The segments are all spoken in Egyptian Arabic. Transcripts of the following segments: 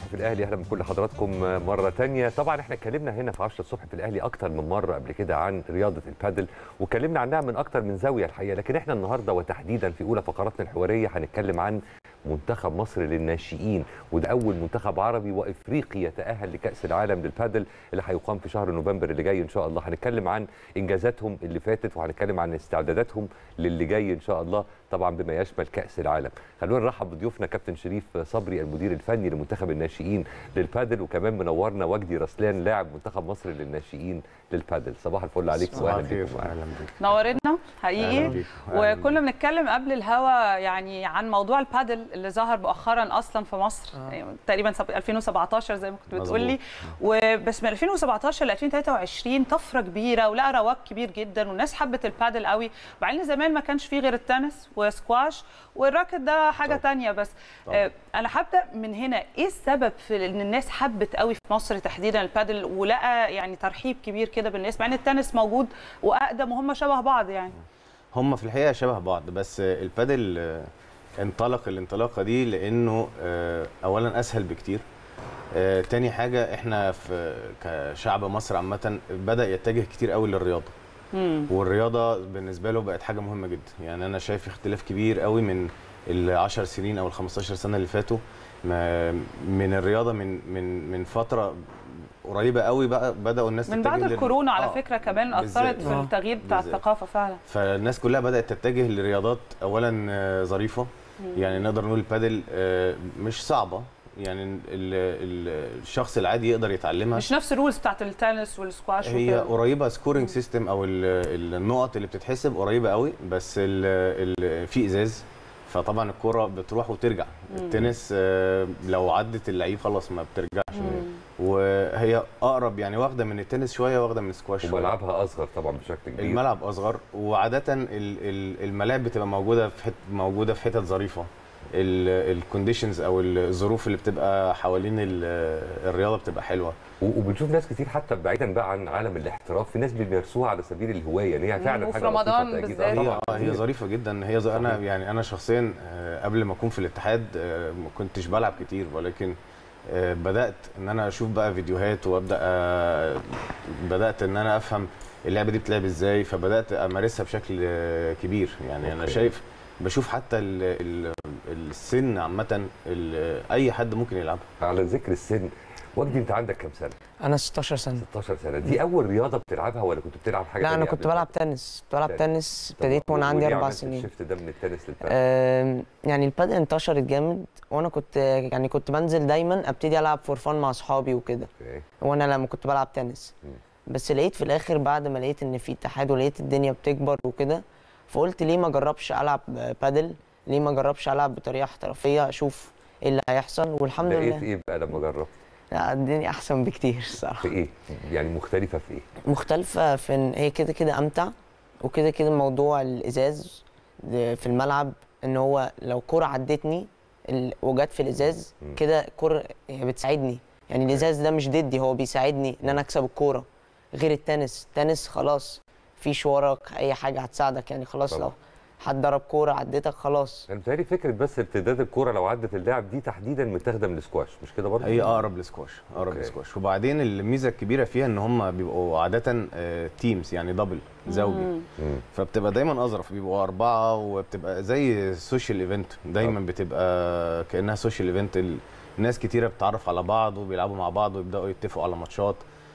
في الاهلي اهلا بكل حضراتكم مره تانية طبعا احنا اتكلمنا هنا في 10 الصبح في الاهلي اكتر من مره قبل كده عن رياضه البادل واتكلمنا عنها من اكتر من زاويه الحقيقه لكن احنا النهارده وتحديدا في اولى فقراتنا الحواريه هنتكلم عن منتخب مصر للناشئين وده اول منتخب عربي وافريقي يتاهل لكاس العالم للبادل اللي هيقام في شهر نوفمبر اللي جاي ان شاء الله هنتكلم عن انجازاتهم اللي فاتت وهنتكلم عن استعداداتهم للي جاي ان شاء الله طبعا بما يشمل كاس العالم خلونا نرحب بضيوفنا كابتن شريف صبري المدير الفني لمنتخب الناشئين للبادل وكمان منورنا وجدي رسلان لاعب منتخب مصر للناشئين للبادل صباح الفل عليكم صباح واهلا الخير بكم معانا. اهلا بيك نورنا أهلاً حقيقي بيك. أهلاً وكنا بنتكلم قبل الهوا يعني عن موضوع البادل اللي ظهر مؤخرا اصلا في مصر آه. يعني تقريبا سب- 2017 زي ما كنت مظبوط. بتقول لي وبس من 2017 ل 2023 طفره كبيره ولقى رواج كبير جدا والناس حبت البادل قوي وبعدين زمان ما كانش فيه غير التنس وسكواش والراكت ده حاجه طبعاً. تانية بس طبعاً. آه، انا هبدا من هنا ايه السبب في ان الناس حبت قوي في مصر تحديدا البادل ولقى يعني ترحيب كبير كده بالناس مع ان التنس موجود واقدم وهم شبه بعض يعني هم في الحقيقه شبه بعض بس البادل آه، انطلق الانطلاقه دي لانه آه، اولا اسهل بكتير آه، تاني حاجه احنا في كشعب مصر عامه بدا يتجه كتير قوي للرياضه مم. والرياضه بالنسبه له بقت حاجه مهمه جدا يعني انا شايف اختلاف كبير قوي من ال 10 سنين او ال 15 سنه اللي فاتوا ما- من الرياضه من من من فتره قريبه قوي بقى بداوا الناس من تتجه بعد لل- الكورونا على آه، فكره كمان بالذات. اثرت في آه. التغيير بتاع بالذات. الثقافه فعلا فالناس كلها بدات تتجه لرياضات اولا آه، ظريفه يعني نقدر نقول البادل آه، مش صعبه يعني ال- ال- الشخص العادي يقدر يتعلمها مش نفس الرولز بتاعت التنس والسكواش هي وكده. قريبه سكورنج سيستم او ال- النقط اللي بتتحسب قريبه قوي بس ال ال في ازاز فطبعا الكره بتروح وترجع التنس آه، لو عدت اللعيب خلاص ما بترجعش مم. وهي اقرب يعني واخده من التنس شويه واخده من السكواش شويه وملعبها اصغر طبعا بشكل كبير الملعب اصغر وعاده ال- ال- الملاعب بتبقى موجوده في حت موجوده في حتت ظريفه الكونديشنز او الظروف اللي بتبقى حوالين ال- الرياضه بتبقى حلوه و- وبنشوف ناس كتير حتى بعيدا بقى عن عالم الاحتراف في ناس بيمارسوها على سبيل الهوايه ان هي فعلا وفي حاجه رمضان لطيفة تأكيد. بالذات. آه هي طبعاً. آه هي ظريفه جدا هي ز... انا صحيح. يعني انا شخصيا آه، قبل ما اكون في الاتحاد آه، ما كنتش بلعب كتير ولكن آه، بدات ان انا اشوف بقى فيديوهات وابدا آه، بدات ان انا افهم اللعبه دي بتلعب ازاي فبدات امارسها بشكل آه، كبير يعني انا أوكي. شايف بشوف حتى ال... ال... السن عامه ال... اي حد ممكن يلعبها على ذكر السن وجدي انت عندك كام سنه انا 16 سنه 16 سنه دي اول رياضه بتلعبها ولا كنت بتلعب حاجه لا انا تانية كنت قبل بلعب كده؟ تنس كنت بلعب تنس. تنس طب ابتديت وانا و- عندي وليه اربع عملت سنين الشيفت ده من التنس للبادل آم، يعني البادل انتشرت جامد وانا كنت يعني كنت بنزل دايما ابتدي العب فور فان مع اصحابي وكده أوكي. وانا لما كنت بلعب تنس مم. بس لقيت في الاخر بعد ما لقيت ان في اتحاد ولقيت الدنيا بتكبر وكده فقلت ليه ما اجربش العب بادل ليه ما اجربش العب بطريقه احترافيه اشوف ايه اللي هيحصل والحمد لقيت لله ايه بقى لما جربت لا الدنيا احسن بكتير الصراحه في ايه يعني مختلفه في ايه مختلفة في ان هي كده كده امتع وكده كده موضوع الازاز في الملعب ان هو لو كرة عدتني ال- وجت في الازاز مم. كده كرة هي بتساعدني يعني الازاز ده مش ضدي هو بيساعدني ان انا اكسب الكورة غير التنس التنس خلاص في شوارك اي حاجة هتساعدك يعني خلاص طبعا. لو حد ضرب كورة عدتك خلاص انا متهيألي فكره بس ارتداد الكوره لو عدت اللاعب دي تحديدا متاخده من السكواش مش كده برضه هي اقرب للسكواش اقرب أوكي. للسكواش وبعدين الميزه الكبيره فيها ان هم بيبقوا عاده تيمز يعني دبل زوجي مم. مم. فبتبقى دايما اظرف بيبقوا اربعه وبتبقى زي سوشيال ايفنت دايما بتبقى كانها سوشيال ايفنت ناس كتيره بتتعرف على بعض وبيلعبوا مع بعض ويبداوا يتفقوا على ماتشات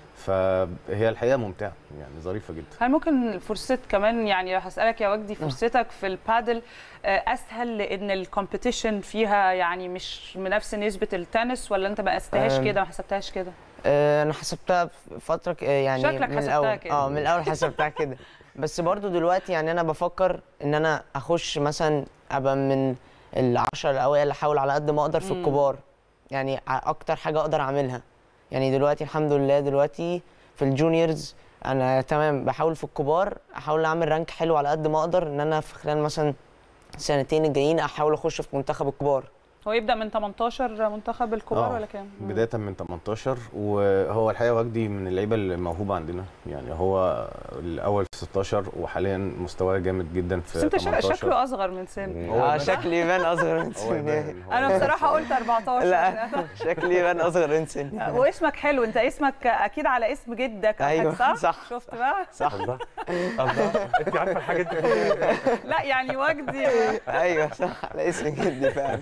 فهي الحقيقه ممتعه يعني ظريفه جدا هل ممكن فرصة كمان يعني لو هسألك يا وجدي فرصتك في البادل آه، أسهل لأن الكومبيتيشن فيها يعني مش بنفس نسبة التنس ولا أنت ما قستهاش أم، كده ما حسبتهاش كده؟ آه، انا حسبتها في فتره ك- آه، يعني شكلك من حسبتها الاول كده. اه من الاول حسبتها كده بس برضو دلوقتي يعني انا بفكر ان انا اخش مثلا ابقى من العشرة الاوائل احاول على قد ما اقدر في مم. الكبار يعني ع- اكتر حاجه اقدر اعملها يعني دلوقتي الحمد لله دلوقتي في الجونيورز انا تمام بحاول في الكبار احاول اعمل رانك حلو على قد ما اقدر ان انا في خلال مثلا سنتين الجايين احاول اخش في منتخب الكبار هو يبدأ من 18 منتخب الكبار آه، ولا كام؟ مم. بدايه من 18 وهو الحقيقه وجدي من اللعيبه الموهوبه عندنا يعني هو الاول في 16 وحاليا مستواه جامد جدا في بس انت شا- 18 شكله اصغر من سن هو اه يبان- شكلي يبان اصغر من هو سني يبان- هو انا يبان بصراحه شوية. قلت 14 لا شكلي يبان اصغر من سني واسمك حلو انت اسمك اكيد على اسم جدك أو أيوة، حاجة، صح صح. شفت بقى صح الله الله انت عارفه الحاجه دي لا يعني وجدي ايوه صح على اسم جدي فعلا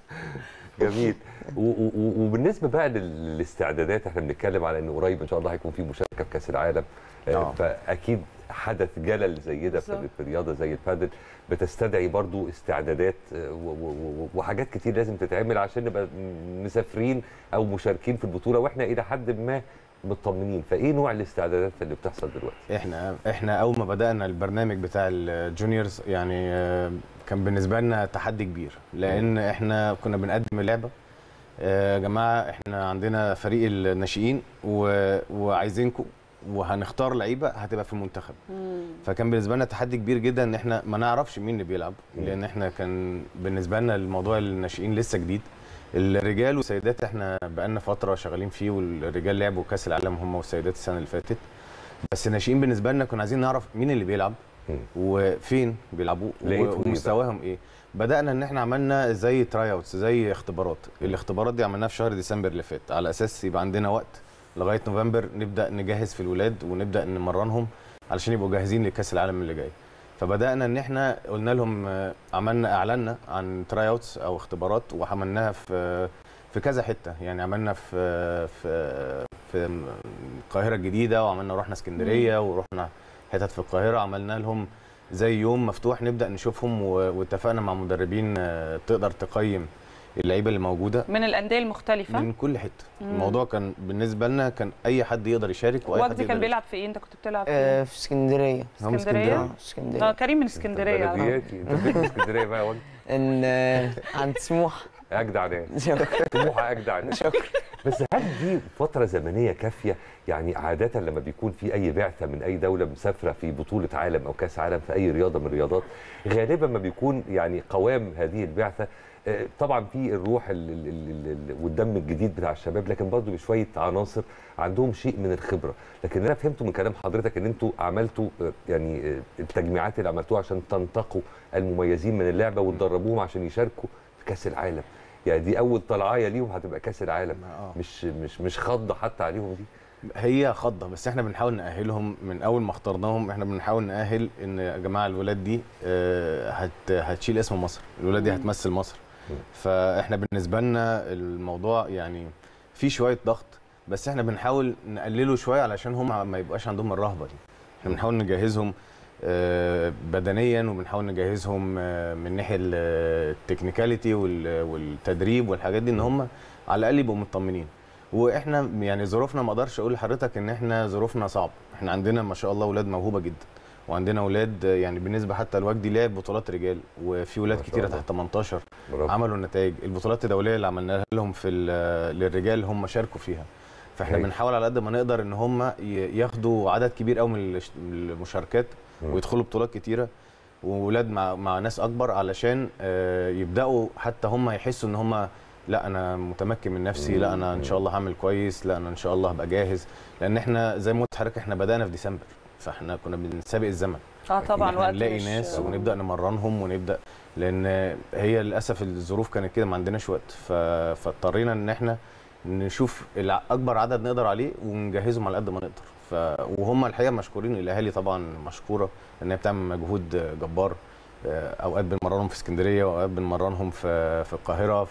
جميل و- و- و- وبالنسبه بقى لل- للاستعدادات احنا بنتكلم على ان قريب ان شاء الله هيكون في مشاركه في كاس العالم آه، آه. فاكيد حدث جلل زي ده في بالظبط. في رياضه زي البادل بتستدعي برضو استعدادات آه، و- و- و- وحاجات كتير لازم تتعمل عشان نبقى مسافرين او مشاركين في البطوله واحنا الى حد ما مطمنين فايه نوع الاستعدادات اللي بتحصل دلوقتي احنا احنا اول ما بدانا البرنامج بتاع الجونيورز يعني آه، كان بالنسبه لنا تحدي كبير لان احنا كنا بنقدم اللعبه آه، يا جماعه احنا عندنا فريق الناشئين و- وعايزينكم وهنختار لعيبه هتبقى في المنتخب فكان بالنسبه لنا تحدي كبير جدا ان احنا ما نعرفش مين اللي بيلعب مم. لان احنا كان بالنسبه لنا الموضوع الناشئين لسه جديد الرجال والسيدات احنا بقالنا فتره شغالين فيه والرجال لعبوا كاس العالم هم والسيدات السنه اللي فاتت بس الناشئين بالنسبه لنا كنا عايزين نعرف مين اللي بيلعب مم. وفين بيلعبوا لقيتوا إيه بقى؟ ومستواهم ايه بدانا ان احنا عملنا زي تراي اوتس زي اختبارات الاختبارات دي عملناها في شهر ديسمبر اللي فات على اساس يبقى عندنا وقت لغايه نوفمبر نبدا نجهز في الولاد ونبدا نمرنهم علشان يبقوا جاهزين لكاس العالم اللي جاي فبدانا ان احنا قلنا لهم آه، عملنا اعلنا عن تراي اوتس او اختبارات وعملناها في في كذا حته يعني عملنا في في في القاهره الجديده وعملنا رحنا اسكندريه ورحنا حتت في القاهره عملنا لهم زي يوم مفتوح نبدا نشوفهم و- واتفقنا مع مدربين آه، تقدر تقيم اللعيبه اللي موجوده من الانديه المختلفه من كل حته مم. الموضوع كان بالنسبه لنا كان اي حد يقدر يشارك واي حد وجدي كان يقدر بيلعب في ايه انت كنت بتلعب في ايه آه، في اسكندريه هم اسكندريه اه اه اسكندريه كريم من اسكندريه على فكرة. بلدياتي انت بيت من اسكندريه بقى يا وجدي ان آه، عند سموحه اجدع ناس شكرا طموحه اجدع ناس شكرا بس هل دي فترة زمنية كافية؟ يعني عادة لما بيكون في أي بعثة من أي دولة مسافرة في بطولة عالم أو كأس عالم في أي رياضة من الرياضات غالبا ما بيكون يعني قوام هذه البعثة آه، طبعا في الروح ال- ال- ال- ال- والدم الجديد بتاع الشباب لكن برضه بشويه عناصر عندهم شيء من الخبره لكن انا فهمته من كلام حضرتك ان انتوا عملتوا آه، يعني آه، التجميعات اللي عملتوها عشان تنتقوا المميزين من اللعبه وتدربوهم عشان يشاركوا في كاس العالم يعني دي اول طلعايه ليهم هتبقى كاس العالم آه. مش مش مش خضه حتى عليهم دي هي خضه بس احنا بنحاول ناهلهم من اول ما اخترناهم احنا بنحاول ناهل ان يا جماعه الولاد دي آه، هت هتشيل اسم مصر الولاد دي هتمثل مصر مم. فاحنا بالنسبه لنا الموضوع يعني في شويه ضغط بس احنا بنحاول نقلله شويه علشان هم ما يبقاش عندهم الرهبه دي احنا بنحاول نجهزهم آه، بدنيا وبنحاول نجهزهم آه، من ناحيه التكنيكاليتي وال- والتدريب والحاجات دي ان هم على الاقل يبقوا مطمنين واحنا يعني ظروفنا ما اقدرش اقول لحضرتك ان احنا ظروفنا صعب احنا عندنا ما شاء الله اولاد موهوبه جدا وعندنا اولاد يعني بالنسبه حتى لوجدي لعب بطولات رجال وفي ولاد ما شاء كتيره الله. تحت 18 برافو عملوا نتائج البطولات الدوليه اللي عملناها لهم في ال- للرجال هم شاركوا فيها فاحنا هايل. بنحاول على قد ما نقدر ان هم ي- ياخدوا عدد كبير قوي من الش- من المشاركات مم. ويدخلوا بطولات كتيره وولاد مع مع ناس اكبر علشان آه، يبداوا حتى هم يحسوا ان هم لا انا متمكن من نفسي لا انا ان شاء الله هعمل كويس لا انا ان شاء الله هبقى جاهز لان احنا زي ما قلت لحضرتك احنا بدانا في ديسمبر فاحنا كنا بنسابق الزمن اه طبعا إن وقت إحنا نلاقي مش- ناس ونبدا نمرنهم ونبدا لان هي للاسف الظروف كانت كده ما عندناش وقت ف... فاضطرينا ان احنا نشوف الع- اكبر عدد نقدر عليه ونجهزهم على قد ما نقدر ف... وهم الحقيقه مشكورين الاهالي طبعا مشكوره ان هي بتعمل مجهود جبار آه، اوقات بنمرنهم في اسكندريه واوقات بنمرنهم في في القاهره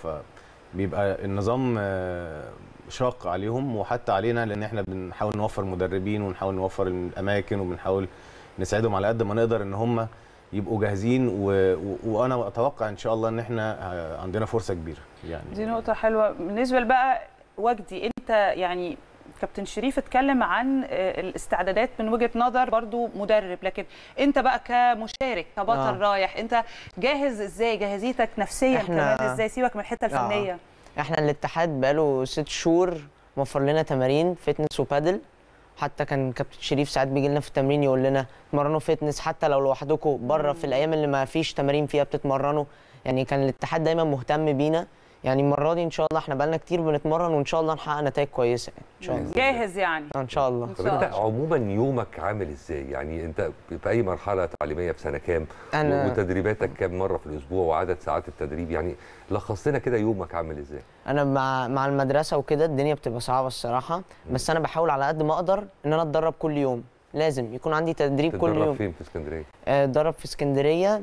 فبيبقى النظام آه، شاق عليهم وحتى علينا لان احنا بنحاول نوفر مدربين ونحاول نوفر الاماكن وبنحاول نساعدهم على قد ما نقدر ان هم يبقوا جاهزين و... و... وانا اتوقع ان شاء الله ان احنا آه، عندنا فرصه كبيره يعني دي نقطة حلوة بالنسبة بقى وجدي انت يعني كابتن شريف اتكلم عن آه، الاستعدادات من وجهة نظر برضو مدرب لكن انت بقى كمشارك كبطل آه. رايح انت جاهز ازاي جاهزيتك نفسيا إحنا- كمان ازاي سيبك من الحتة الفنية احنا الاتحاد بقاله ست شهور موفر لنا تمارين فتنس وبادل حتى كان كابتن شريف ساعات بيجي لنا في التمرين يقول لنا اتمرنوا فتنس حتى لو لوحدكم بره في الايام اللي ما فيش تمارين فيها بتتمرنوا يعني كان الاتحاد دايما مهتم بينا يعني المره دي ان شاء الله احنا بقالنا كتير بنتمرن وان شاء الله نحقق نتائج كويسه يعني ان شاء الله جاهز يعني آه، ان شاء الله إن طب شاء انت الله. عموما يومك عامل ازاي يعني انت في اي مرحله تعليميه في سنه كام أنا- وتدريباتك كام مره في الاسبوع وعدد ساعات التدريب يعني لخص لنا كده يومك عامل ازاي انا مع مع المدرسه وكده الدنيا بتبقى صعبه الصراحه بس انا بحاول على قد ما اقدر ان انا اتدرب كل يوم لازم يكون عندي تدريب كل تتدرب يوم فين في اسكندريه آه، اتدرب في اسكندريه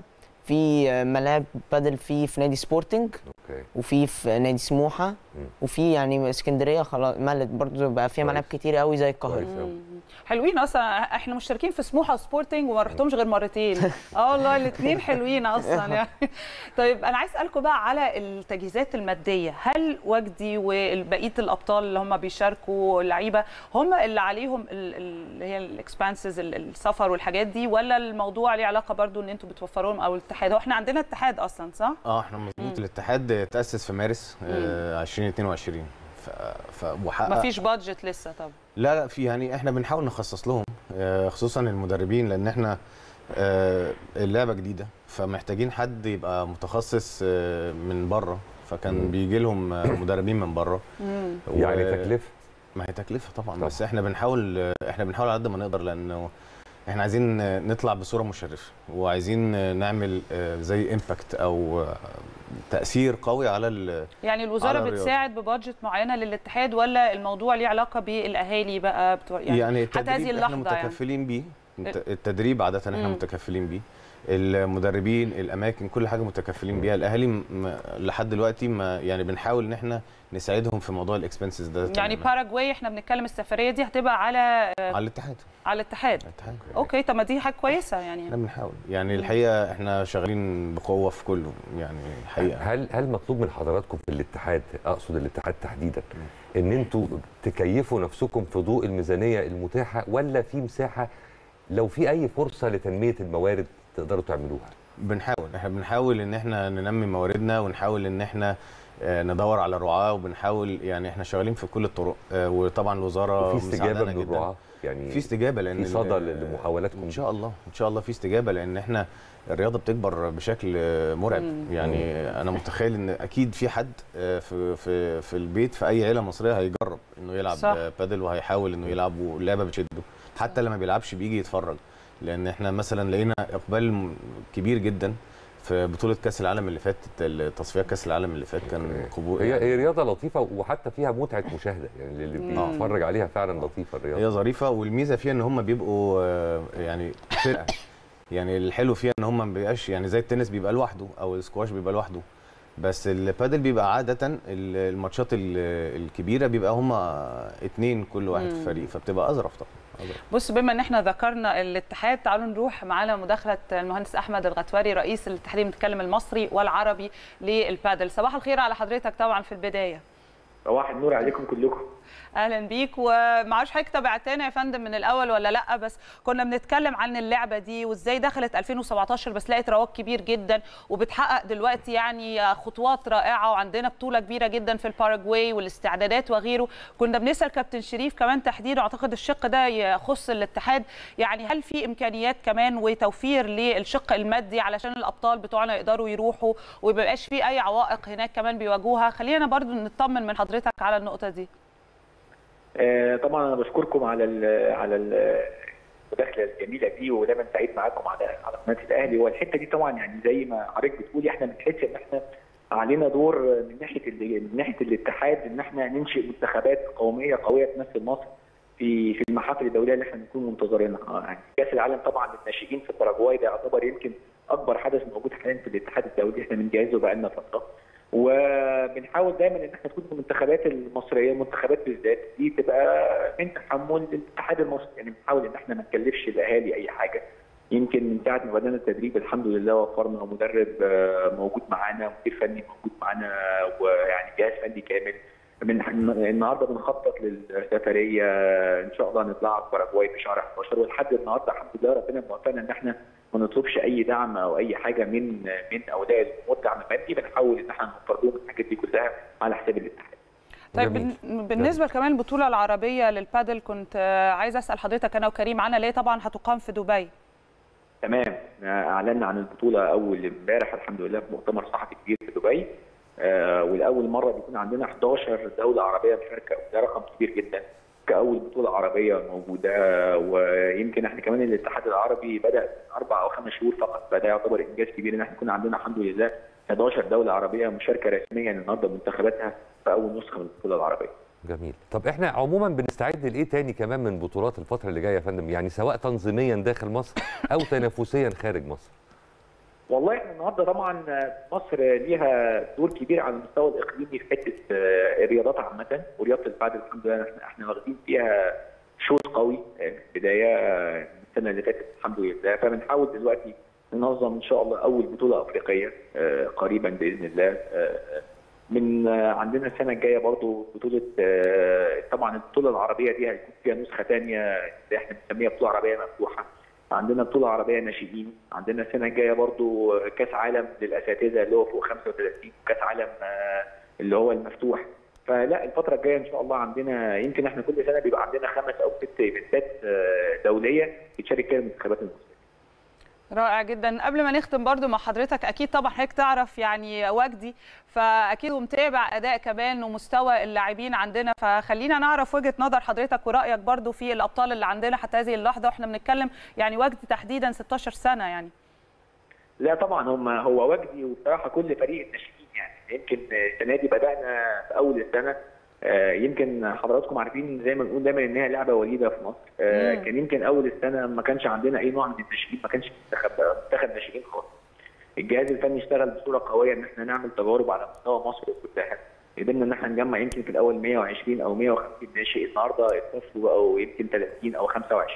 في آه، ملاعب بادل في في نادي سبورتنج اوكي وفي في نادي سموحه وفي يعني اسكندريه خلاص ملت برضه بقى فيها ملاعب كويس. كتير قوي زي القاهره كويس أوي. حلوين اصلا احنا مشتركين في سموحه وسبورتنج وما رحتهمش غير مرتين اه والله الاثنين حلوين اصلا يعني طيب انا عايز اسالكم بقى على التجهيزات الماديه هل وجدي وبقيه الابطال اللي هم بيشاركوا اللعيبه هم اللي عليهم ال- ال- اللي هي الاكسبانسز السفر والحاجات دي ولا الموضوع ليه علاقه برضو ان انتوا بتوفروا لهم او الاتحاد هو احنا عندنا اتحاد اصلا صح اه احنا مظبوط الاتحاد تاسس في مارس آه 2022 ف... ف... وحقق مفيش بادجت لسه طب لا لا في يعني احنا بنحاول نخصص لهم آه، خصوصا المدربين لان احنا آه، اللعبه جديده فمحتاجين حد يبقى متخصص آه، من بره فكان بيجي لهم آه، مدربين من بره و- يعني تكلفه ما هي تكلفه طبعا, طبعاً. بس احنا بنحاول آه، احنا بنحاول على قد ما نقدر لانه احنا عايزين آه، نطلع بصوره مشرفه وعايزين آه، نعمل آه، زي امباكت او آه، تاثير قوي على ال- يعني الوزاره على الرياضة. بتساعد ببادجت معينه للاتحاد ولا الموضوع ليه علاقه بالاهالي بقى بتوع يعني, يعني حتى التدريب هذه احنا اللحظه يعني متكفلين بيه الت- التدريب عاده احنا مم. متكفلين بيه المدربين الاماكن كل حاجه متكفلين بيها الاهالي م- م- لحد دلوقتي ما يعني بنحاول ان احنا نساعدهم في موضوع الاكسبنسز ده يعني تماماً. باراجواي احنا بنتكلم السفريه دي هتبقى على على الاتحاد على الاتحاد الاتحاد اوكي طب ما دي حاجه كويسه يعني احنا بنحاول يعني الحقيقه احنا شغالين بقوه في كله يعني الحقيقه هل هل مطلوب من حضراتكم في الاتحاد اقصد الاتحاد تحديدا ان انتوا تكيفوا نفسكم في ضوء الميزانيه المتاحه ولا في مساحه لو في اي فرصه لتنميه الموارد تقدروا تعملوها بنحاول احنا بنحاول ان احنا ننمي مواردنا ونحاول ان احنا آه، ندور على رعاه وبنحاول يعني احنا شغالين في كل الطرق آه، وطبعا الوزاره وفي استجابه مساعدانا من جداً. الرعاه يعني في استجابه لان في ال- صدى لمحاولاتكم ان شاء الله ان شاء الله في استجابه لان احنا الرياضه بتكبر بشكل مرعب يعني انا متخيل ان اكيد في حد آه، في في في البيت في اي عيله مصريه هيجرب انه يلعب صح. آه، بادل وهيحاول انه يلعب واللعبه بتشده حتى لما بيلعبش بيجي يتفرج لان احنا مثلا لقينا اقبال م- كبير جدا في بطوله كاس العالم اللي فاتت تصفيات كاس العالم اللي فات كان قبول هي يعني هي رياضه لطيفه وحتى فيها متعه مشاهده يعني اللي بيتفرج عليها فعلا لطيفه الرياضه هي ظريفه والميزه فيها ان هم بيبقوا آه، يعني فرقه يعني الحلو فيها ان هم ما بيبقاش يعني زي التنس بيبقى لوحده او السكواش بيبقى لوحده بس البادل بيبقى عاده ال- الماتشات ال- الكبيره بيبقى هم اتنين كل واحد في فريق فبتبقى اظرف طبعا أظرف. بص بما ان احنا ذكرنا الاتحاد تعالوا نروح معانا مداخله المهندس احمد الغتواري رئيس الاتحاد المتكلم المصري والعربي للبادل صباح الخير على حضرتك طبعا في البدايه صباح النور عليكم كلكم اهلا بيك ومعرفش حضرتك تابعتنا يا فندم من الاول ولا لا بس كنا بنتكلم عن اللعبه دي وازاي دخلت 2017 بس لقت رواج كبير جدا وبتحقق دلوقتي يعني خطوات رائعه وعندنا بطوله كبيره جدا في الباراجواي والاستعدادات وغيره كنا بنسال كابتن شريف كمان تحديدا اعتقد الشق ده يخص الاتحاد يعني هل في امكانيات كمان وتوفير للشق المادي علشان الابطال بتوعنا يقدروا يروحوا وما يبقاش في اي عوائق هناك كمان بيواجهوها خلينا برضو نطمن من حضرتك على النقطه دي آه طبعا انا بشكركم على ال على ال- المداخله الجميله دي ودايما سعيد معاكم على على قناه الاهلي والحته دي طبعا يعني زي ما حضرتك بتقولي احنا بنحس ان احنا علينا دور من ناحيه ال- من ناحيه الاتحاد ان احنا ننشئ منتخبات قوميه قويه تمثل مصر في في المحافل الدوليه اللي احنا بنكون منتظرينها يعني كاس العالم طبعا للناشئين في باراجواي ده يعتبر يمكن اكبر حدث موجود حاليا في الاتحاد الدولي احنا بنجهزه بقالنا فتره وبنحاول دايما ان احنا تكون المنتخبات المصريه المنتخبات بالذات دي تبقى من تحمل الاتحاد المصري يعني بنحاول ان احنا ما نكلفش الاهالي اي حاجه يمكن من ساعه ما بدانا التدريب الحمد لله وفرنا مدرب آه، موجود معانا مدير فني موجود معانا ويعني جهاز فني كامل من النهارده بنخطط للسفريه ان شاء الله نطلع باراجواي في شهر 11 ولحد النهارده الحمد لله ربنا موفقنا ان احنا ما نطلبش اي دعم او اي حاجه من من اولياء الامور دعم مادي بنحاول ان احنا نوفر لهم الحاجات دي كلها على حساب الاتحاد. طيب جميل. بن- بالنسبه كمان البطوله العربيه للبادل كنت آه، عايزه اسال حضرتك انا وكريم عنها ليه طبعا هتقام في دبي تمام اعلنا عن البطوله اول امبارح الحمد لله في مؤتمر صحفي كبير في دبي آه، ولاول مره بيكون عندنا 11 دوله عربيه مشاركه وده رقم كبير جدا كاول بطوله عربيه موجوده ويمكن احنا كمان الاتحاد العربي بدا اربع او خمس شهور فقط فده يعتبر انجاز كبير ان احنا يكون عندنا الحمد لله 11 دوله عربيه مشاركه رسميا النهارده بمنتخباتها في اول نسخه من البطوله العربيه. جميل طب احنا عموما بنستعد لايه تاني كمان من بطولات الفتره اللي جايه يا فندم يعني سواء تنظيميا داخل مصر او تنافسيا خارج مصر والله احنا النهارده طبعا مصر ليها دور كبير على المستوى الاقليمي في حته آه، الرياضات عامه ورياضه البادل الحمد لله احنا احنا واخدين فيها شوط قوي آه، في البدايه آه، السنه اللي فاتت الحمد لله فبنحاول دلوقتي ننظم ان شاء الله اول بطوله افريقيه آه، قريبا باذن الله آه، من آه، عندنا السنه الجايه برضو بطوله آه، طبعا البطوله العربيه دي هيكون فيها نسخه ثانيه اللي احنا بنسميها بطوله عربيه مفتوحه عندنا بطوله عربيه ناشئين عندنا السنه الجايه برضو كاس عالم للاساتذه اللي هو فوق 35 وكاس عالم آه، اللي هو المفتوح فلا الفتره الجايه ان شاء الله عندنا يمكن احنا كل سنه بيبقى عندنا خمس او ست ايفنتات آه، دوليه بتشارك فيها المنتخبات المصريه رائع جدا قبل ما نختم برضو مع حضرتك اكيد طبعا حضرتك تعرف يعني وجدي فاكيد ومتابع اداء كمان ومستوى اللاعبين عندنا فخلينا نعرف وجهه نظر حضرتك ورايك برضو في الابطال اللي عندنا حتى هذه اللحظه واحنا بنتكلم يعني وجدي تحديدا 16 سنه يعني لا طبعا هم هو وجدي وبصراحه كل فريق الناشئين يعني يمكن السنه دي بدانا في اول السنه آه، يمكن حضراتكم عارفين زي ما بنقول دايما ان هي لعبه وليده في مصر آه، مم. كان يمكن اول السنه ما كانش عندنا اي نوع من الناشئين ما كانش منتخب منتخب ناشئين خالص الجهاز الفني اشتغل بصوره قويه ان احنا نعمل تجارب على مستوى مصر كلها قدرنا ان احنا نجمع يمكن في الاول 120 او 150 ناشئ النهارده اتنفوا بقوا يمكن 30 او 25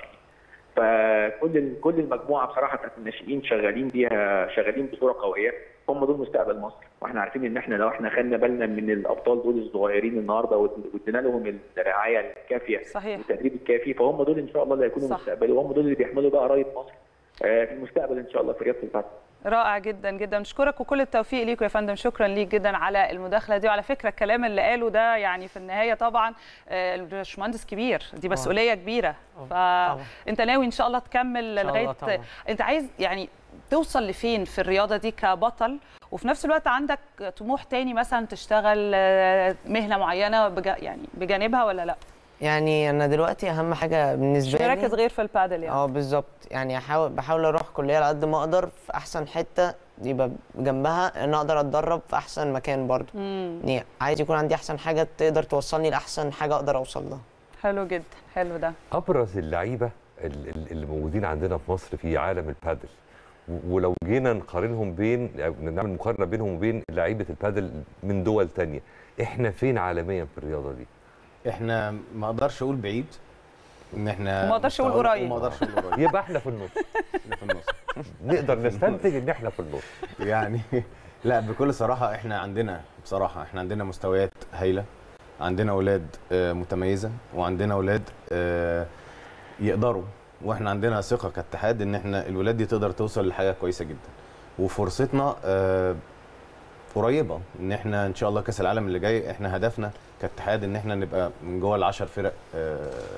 فكل كل المجموعه بصراحه بتاعت الناشئين شغالين بيها شغالين بصوره قويه هم دول مستقبل مصر واحنا عارفين ان احنا لو احنا خدنا بالنا من الابطال دول الصغيرين النهارده وادينا لهم الرعايه الكافيه صحيح والتدريب الكافي فهم دول ان شاء الله اللي هيكونوا صح. مستقبل وهم دول اللي بيحملوا بقى رايه مصر آه، في المستقبل ان شاء الله في رياضه البادل رائع جدا جدا نشكرك وكل التوفيق ليكم يا فندم شكرا ليك جدا على المداخله دي وعلى فكره الكلام اللي قاله ده يعني في النهايه طبعا آه، الباشمهندس كبير دي مسؤوليه كبيره فانت ناوي ان شاء الله تكمل شاء الله لغايه طبعاً. انت عايز يعني توصل لفين في الرياضه دي كبطل وفي نفس الوقت عندك طموح تاني مثلا تشتغل آه، مهنه معينه بجا يعني بجانبها ولا لا يعني انا دلوقتي اهم حاجه مش بالنسبه لي مركز غير في البادل يعني اه بالظبط يعني احاول بحاول اروح كليه على قد ما اقدر في احسن حته يبقى جنبها ان اقدر اتدرب في احسن مكان برضه مم. يعني عايز يكون عندي احسن حاجه تقدر توصلني لاحسن حاجه اقدر اوصل لها حلو جدا حلو ده ابرز اللعيبه ال- ال- اللي موجودين عندنا في مصر في عالم البادل و- ولو جينا نقارنهم بين أو نعمل مقارنه بينهم وبين لعيبه البادل من دول تانية احنا فين عالميا في الرياضه دي احنا ما اقدرش اقول بعيد ان احنا وما أقدرش أقول مستوانا- قريب. وما اقدرش اقول قريب يبقى احنا في النص احنا في النص نقدر نستنتج ان احنا في النص يعني لا بكل صراحه احنا عندنا بصراحه احنا عندنا مستويات هايله عندنا اولاد آه، متميزه وعندنا اولاد آه، يقدروا واحنا عندنا ثقه كاتحاد ان احنا الولاد دي تقدر توصل لحاجه كويسه جدا وفرصتنا آه، قريبه ان احنا ان شاء الله كاس العالم اللي جاي احنا هدفنا كاتحاد ان احنا نبقى من جوه العشر فرق آه،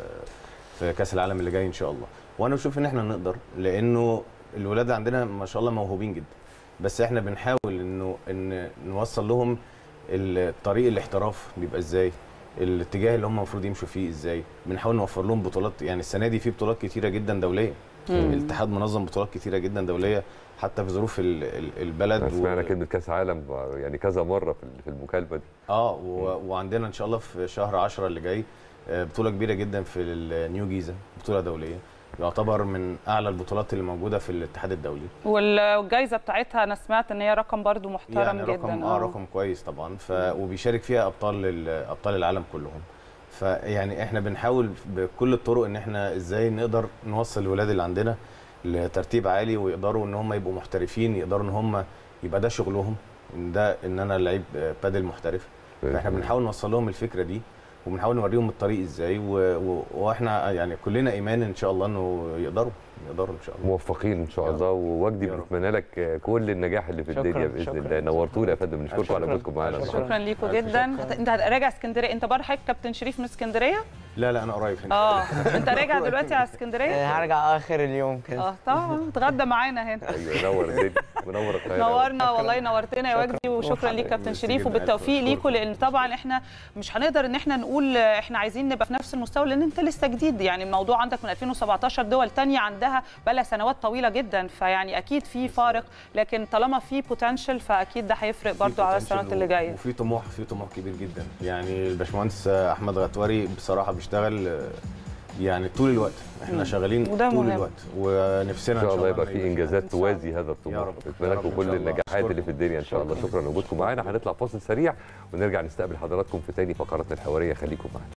في كاس العالم اللي جاي ان شاء الله وانا بشوف ان احنا نقدر لانه الولاد عندنا ما شاء الله موهوبين جدا بس احنا بنحاول انه ان نوصل لهم الطريق الاحتراف بيبقى ازاي الاتجاه اللي هم المفروض يمشوا فيه ازاي بنحاول نوفر لهم بطولات يعني السنه دي في بطولات كتيره جدا دوليه الاتحاد منظم بطولات كتيره جدا دوليه حتى في ظروف ال- ال- البلد احنا سمعنا و- كلمه كاس عالم يعني كذا مره في ال- في المكالمه دي اه و... وعندنا ان شاء الله في شهر 10 اللي جاي آه، بطوله كبيره جدا في النيو جيزه بطوله دوليه يعتبر من اعلى البطولات اللي موجوده في الاتحاد الدولي وال- والجايزه بتاعتها انا سمعت ان هي رقم برضو محترم يعني جدا رقم اه رقم كويس طبعا ف وبيشارك فيها ابطال ال- ابطال العالم كلهم فيعني احنا بنحاول بكل الطرق ان احنا ازاي نقدر نوصل الولاد اللي عندنا لترتيب عالي ويقدروا ان هم يبقوا محترفين يقدروا ان هم يبقى ده شغلهم ان ده ان انا لعيب آه، بادل محترف فاحنا بنحاول نوصل لهم الفكره دي وبنحاول نوريهم الطريق ازاي و... و... واحنا يعني كلنا ايمان ان شاء الله انه يقدروا نقدروا ان شاء الله موفقين ان شاء يا الله ووجدي يا رب. بنتمنى لك كل النجاح اللي في شكراً، الدنيا باذن شكراً. الله نورتونا يا فندم نشكركم على شكراً. وجودكم معانا شكراً. النهارده شكرا ليكم ألف جدا شكراً. هت- انت راجع اسكندريه انت برضه حضرتك كابتن شريف من اسكندريه لا لا انا قريب هنا اه انت راجع دلوقتي على آه، اسكندريه هرجع اخر اليوم كده اه طبعا اتغدى معانا هنا ايوه نور الدنيا منور القاهره نورنا والله نورتنا يا وجدي وشكرا ليك كابتن ميرسي شريف جداً. وبالتوفيق ألف ليكوا مشكور. لان طبعا احنا مش هنقدر ان احنا نقول احنا عايزين نبقى في نفس المستوى لان انت لسه جديد يعني الموضوع عندك من 2017 دول تانية عندها بقى سنوات طويله جدا فيعني اكيد في فارق لكن طالما في بوتنشال فاكيد ده هيفرق برضو على السنوات اللي جايه وفي طموح في طموح كبير جدا يعني الباشمهندس احمد غتوري بصراحه بيشتغل آه، يعني طول الوقت احنا شغالين وده طول مهم. الوقت ونفسنا ان شاء الله يبقى إن في انجازات توازي هذا يا الطموح رب. نتمنى يا لكم رب إن كل شاء الله. النجاحات اللي في أشكركم. الدنيا ان شاء الله شكرا لوجودكم معانا هنطلع فاصل سريع ونرجع نستقبل حضراتكم في تاني فقراتنا الحواريه خليكم معانا